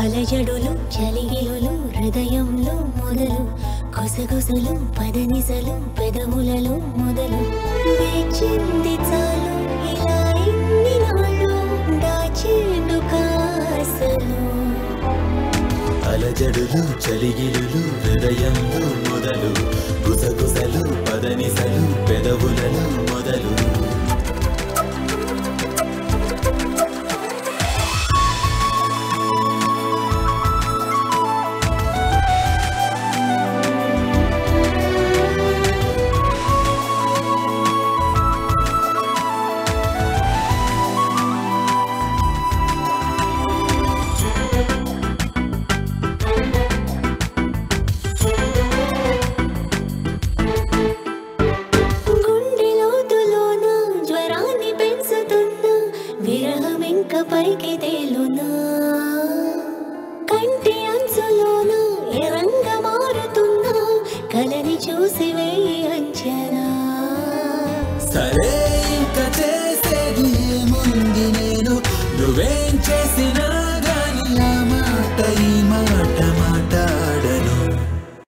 అలజడులు చలిగిలులు హృదయంలో మొదలు కొసగొసలు పదనిసలు పెదవులలో మొదలు వేచింది చాలు ఇలా ఇన్ని నాళ్ళు దాచేందుకాసలు అలజడులు చలిగిలులు హృదయంలో మొదలు గుసగుసలు పదనిసలు పెదవులలో మొదలు గుండె లోతులోన జ్వరాన్ని పెంచుతున్న విరహం ఇంక పైకి తేలునా కంటి